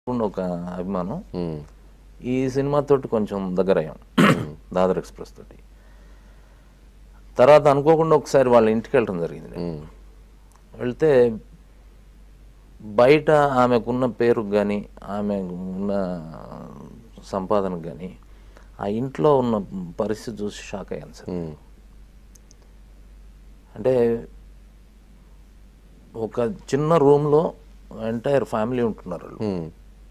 ఉండే ఒక అభిమానం ఉమ్, ఈ సినిమాతోటి కొంచెం దగ్గరయ్యాం దాదర్ ఎక్స్ప్రెస్ తోటి తర్వాత అనుకోకుండా ఒకసారి వాళ్ళ ఇంటికి వెళ్ళడం జరిగింది ఉమ్, వెళ్తే బయట ఆమెకున్న పేరుకు కానీ ఆమె ఉన్న సంపాదనకు కానీ ఆ ఇంట్లో ఉన్న పరిస్థితి చూసి షాక్ అయ్యాను సార్ ఉమ్, అంటే ఒక చిన్న రూమ్లో ఎంటైర్ ఫ్యామిలీ ఉంటున్నారు వాళ్ళు ఉమ్,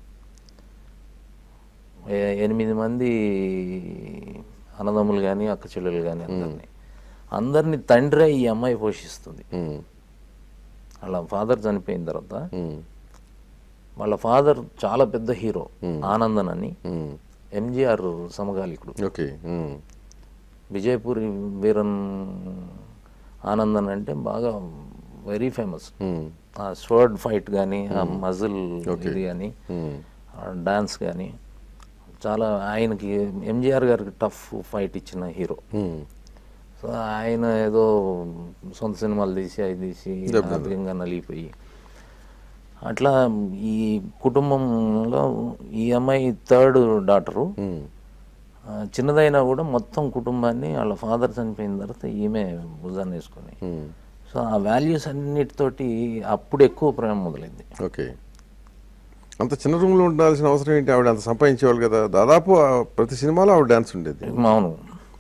ఏ- ఎనిమిది మంది అన్నదమ్ములు కానీ అక్క చెల్లెలు కానీ అందరినీ అందరినీ తండ్రే ఈ అమ్మాయి పోషిస్తుంది ఉమ్, వాళ్ళ ఫాదర్ చనిపోయిన తర్వాత ఉమ్, వాళ్ళ ఫాదర్ చాలా పెద్ద హీరో ఆనందన్ అని ఉమ్, ఎంజిఆర్ సమకాలికుడు ఓకే ఉమ్, విజయపూరి వీరన్ ఆనందన్ అంటే బాగా వెరీ ఫేమస్ ఉమ్, ఆ స్వర్డ్ ఫైట్ కానీ ఆ మజిల్ ఇది కానీ ఉమ్, డాన్స్ కానీ చాలా ఆయనకి ఎంజిఆర్ గారికి టఫ్ ఫైట్ ఇచ్చిన హీరో ఉమ్, సో ఆయన ఏదో సొంత సినిమాలు తీసి అవి తీసి ఆర్థికంగా నలిగిపోయి అట్లా ఈ కుటుంబంలో ఈ అమ్మాయి థర్డ్ డాటరు ఉమ్, చిన్నదైనా కూడా మొత్తం కుటుంబాన్ని వాళ్ళ ఫాదర్ చనిపోయిన తర్వాత ఈమె భుజాన్ని వేసుకొని ఉమ్, సో ఆ వాల్యూస్ అన్నిటితోటి అప్పుడు ఎక్కువ ప్రేమ మొదలైంది ఓకే అంత చిన్న రూమ్లో ఉండాల్సిన అవసరం ఏంటి ఆవిడ అంత సంపాదించేవాళ్ళు కదా దాదాపు ఆ ప్రతి సినిమాలో ఆవిడ డాన్స్ ఉండేది అవును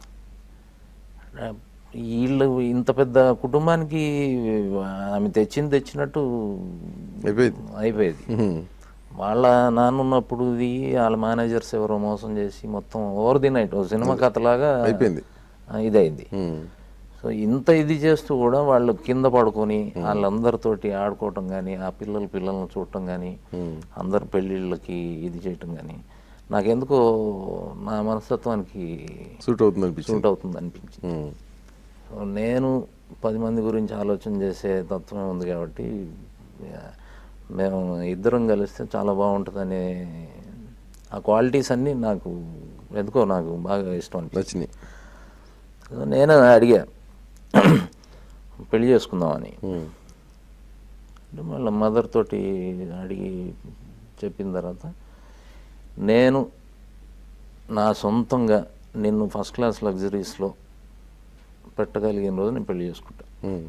వీళ్ళు ఇంత పెద్ద కుటుంబానికి ఆమె తెచ్చింది తెచ్చినట్టు అయిపోయింది అయిపోయేది ఉమ్, వాళ్ళ నాన్న ఉన్నప్పుడు ఇది వాళ్ళ మేనేజర్స్ ఎవరో మోసం చేసి మొత్తం ఓవర్ ది నైట్ సినిమా కథలాగా అయిపోయింది ఆ, ఇదైంది ఉమ్, సో ఇంత ఇది చేస్తూ కూడా వాళ్ళు కింద పడుకొని వాళ్ళందరితోటి ఆడుకోవటం కానీ ఆ పిల్లల పిల్లల్ని చూడటం కానీ ఉమ్, అందరు పెళ్ళిళ్ళకి ఇది చేయటం కానీ నాకెందుకో నా మనస్తత్వానికి సూట్ అవుతుంది అనిపించింది సూట్ అవుతుంది అనిపించింది ఉమ్, సో నేను పది మంది గురించి ఆలోచన చేసే తత్వమే ఉంది కాబట్టి ఆ, మేము ఇద్దరం కలిస్తే చాలా బాగుంటుందనే ఆ క్వాలిటీస్ అన్నీ నాకు ఎందుకో నాకు బాగా ఇష్టం అనిపించింది నచ్చినాయి సో నేను అడిగా పెళ్లి చేసుకుందామని ఉమ్, అంటే వాళ్ళ మదర్ తోటి అడిగి చెప్పిన తర్వాత నేను నా సొంతంగా నిన్ను ఫస్ట్ క్లాస్ లగ్జరీస్లో పెట్టగలిగిన రోజు నేను పెళ్లి చేసుకుంటా ఉమ్,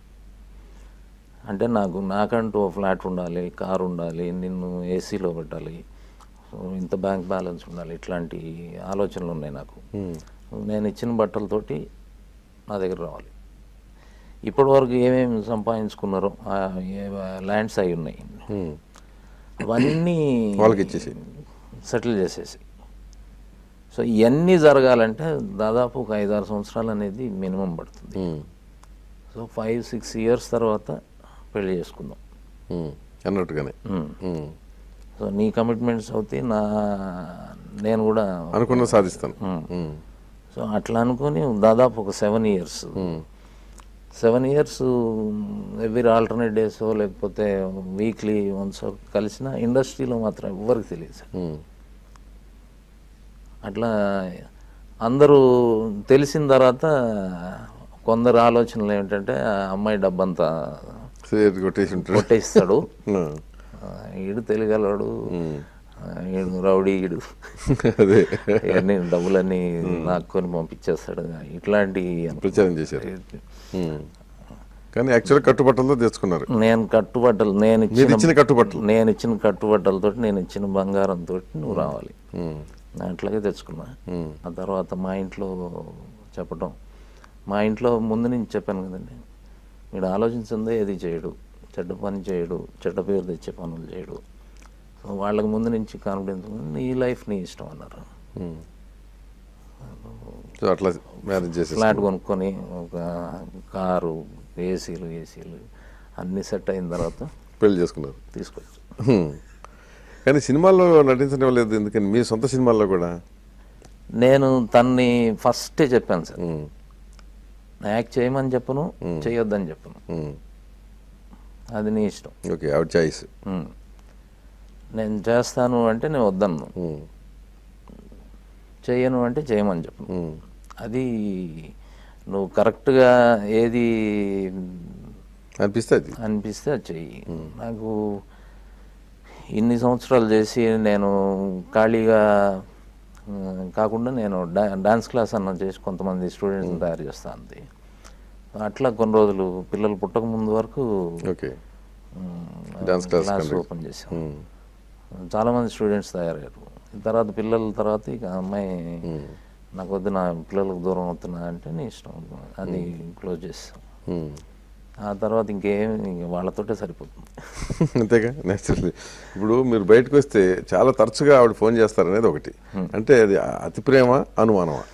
అంటే నాకు నాకంటూ ఓ ఫ్లాట్ ఉండాలి కారు ఉండాలి నిన్ను ఏసీలో పెట్టాలి సో ఇంత బ్యాంక్ బ్యాలెన్స్ ఉండాలి ఇట్లాంటి ఆలోచనలు ఉన్నాయి నాకు ఉమ్, నేను ఇచ్చిన బట్టలతోటి నా దగ్గర రావాలి ఇప్పటి వరకు ఏమేమి సంపాదించుకున్నారో ఆ ఏ ల్యాండ్స్ అయి ఉన్నాయి ఉమ్, అవన్నీ వాళ్ళకి ఇచ్చేసి సెటిల్ చేసేసి సో ఇవన్నీ జరగాలంటే దాదాపు ఒక ఐదారు సంవత్సరాలు అనేది మినిమం పడుతుంది um, so five six years తర్వాత పెళ్లి చేసుకుందాం ఉమ్, అన్నట్టుగానే ఉమ్. ఉమ్, సో నీ కమిట్మెంట్స్ అవుతాయి నా నేను కూడా అనుకున్న సాధిస్తాను ఉమ్. ఉమ్, సో అట్లా అనుకొని దాదాపు ఒక seven years um, seven years every alternate days లేకపోతే వీక్లీ వన్స్ కలిసిన ఇండస్ట్రీలో మాత్రం ఎవ్వరికి తెలియదు సార్ ఉమ్, అట్లా అందరూ తెలిసిన తర్వాత కొందరు ఆలోచనలు ఏమిటంటే ఆ అమ్మాయి డబ్బంతా సిగరెట్ కొట్టేసి ఉంటాడు కొట్టేస్తాడు ఉమ్, ఆ, ఈడు తెలియగలడు ఉమ్, ఈడు రౌడీ ఈడు అదే ఇవన్నీ డబ్బులన్నీ నాక్కొని పంపించేస్తాడు ఇట్లాంటి ప్రచారం చేశారు ఉమ్. కానీ యాక్చువల్గా కట్టుబట్టలతో తెచ్చుకున్నారు నేను కట్టుబట్టలు నేను మీరు ఇచ్చిన ఇచ్చిన కట్టుబట్టలు నేను ఇచ్చిన కట్టుబట్టలతో నేను ఇచ్చిన బంగారంతో నువ్వు రావాలి ఉమ్, నేను అట్లాగే తెచ్చుకున్నా ఉమ్, ఆ తర్వాత మా ఇంట్లో చెప్పటం మా ఇంట్లో ముందు నుంచి చెప్పాను కదండి వీడు ఆలోచించిందే ఏది చేయడు చెడ్డ పని చేయడు చెడ్డ పేరు తెచ్చే పనులు చేయడు సో వాళ్ళకి ముందు నుంచి కాన్ఫిడెన్స్ నీ లైఫ్ నీ ఇష్టం అన్నారు ఉమ్. సో అట్లా మేనేజ్ చేసేసి ఫ్లాట్ కొనుక్కొని ఒక కారు ఏసీలు ఏసీలు అన్నీ సెట్ అయిన తర్వాత పెళ్లి చేసుకున్నారు తీసుకొచ్చు హ్మ్. కానీ సినిమాల్లో నటించడం లేదు ఎందుకని మీ సొంత సినిమాల్లో కూడా నేను తన్ని ఫస్టే చెప్పాను సార్ హ్మ్. యాక్ట్ చేయమని చెప్పను చేయొద్దని చెప్పను హ్మ్. అది నీ ఇష్టం ఓకే ఆవిడ చాయిస్ ఉమ్. నేను చేస్తాను అంటే నేను వద్దను హ్మ్. చేయను అంటే చేయమని చెప్పను హ్మ్. అది నువ్వు కరెక్ట్గా ఏది అనిపిస్తే అది అనిపిస్తే అది చెయ్యి నాకు ఇన్ని సంవత్సరాలు చేసి నేను ఖాళీగా ఆ, కాకుండా నేను డా డాన్స్ క్లాస్ అన్న చేసి కొంతమంది స్టూడెంట్స్ని తయారు చేస్తాను అంతే అట్లా కొన్ని రోజులు పిల్లలు పుట్టక ముందు వరకు okay um, Dance class class conduct. Open చేసాం ఉమ్. చాలామంది స్టూడెంట్స్ తయారయ్యారు తర్వాత పిల్లల తర్వాత ఇక ఆ అమ్మాయి నాకు వద్దు నా పిల్లలకు దూరం అవుతున్నా అంటే నీ ఇష్టం అది క్లోజ్ చేస్తాం ఉమ్. ఆ తర్వాత ఇంకేం ఇంక వాళ్ళతోటే సరిపోతుంది అంతేగా నేచురల్లీ ఇప్పుడు మీరు బయటకు వస్తే చాలా తరచుగా ఆవిడ ఫోన్ చేస్తారనేది ఒకటి అంటే అది అతి ప్రేమ అనుమానమా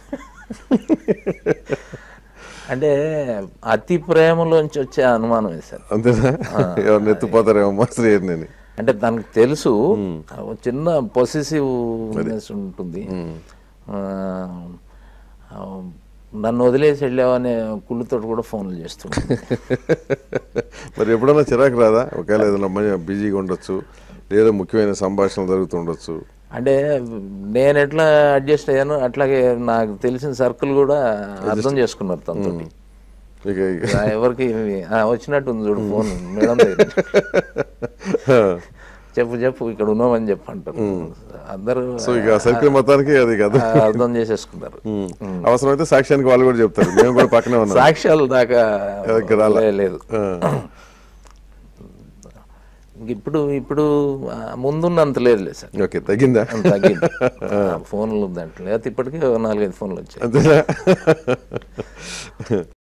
అంటే అతి ప్రేమలోంచి వచ్చే అనుమానం వేశారు అంతేనా ఎవరిని ఎత్తిపోతారేమో మా శ్రేయర్ని అంటే తనకు తెలుసు ఒక చిన్న పొసెసివ్నెస్ ఉంటుంది ఆ, ఆ, నన్ను వదిలేసి వెళ్ళావనే కుళ్ళుతో కూడా ఫోన్లు చేస్తుంది మరి ఎప్పుడన్నా చిరాకు రాదా ఒకవేళ ఏదైనా మంచి బిజీగా ఉండొచ్చు లేదా ముఖ్యమైన సంభాషణలు జరుగుతుండొచ్చు అంటే నేను ఎట్లా అడ్జస్ట్ అయ్యాను అట్లాగే నాకు తెలిసిన సర్కిల్ కూడా అర్థం చేసుకున్నారు తనతో ఇక ఇక ఎవరికి ఆ, వచ్చినట్టు ఉంది చూడు ఫోన్ మేడం దగ్గర. చెప్పు చెప్పు ఇక్కడ ఉన్నామని చెప్పు అంటారు అందరూ సో ఇక సర్కిల్ మొత్తానికి అది కదా ఆ, అర్థం చేసేసుకున్నారు అవసరమైతే సాక్ష్యానికి వాళ్ళు కూడా చెప్తారు మేము కూడా పక్కనే ఉన్నాం సాక్ష్యాలు దాకా ఎవరికి రాలా? లే- లేదు ఆ. ఇంక ఇప్పుడు ఇప్పుడు ఆ, ముందున్నంత లేదులే సార్ ఓకే తగ్గిందా తగ్గింది ఆ, ఫోన్లు దాంట్లో లేకపోతే ఇప్పటికీ నాలుగైదు ఫోన్లు వచ్చాయి అంతేనా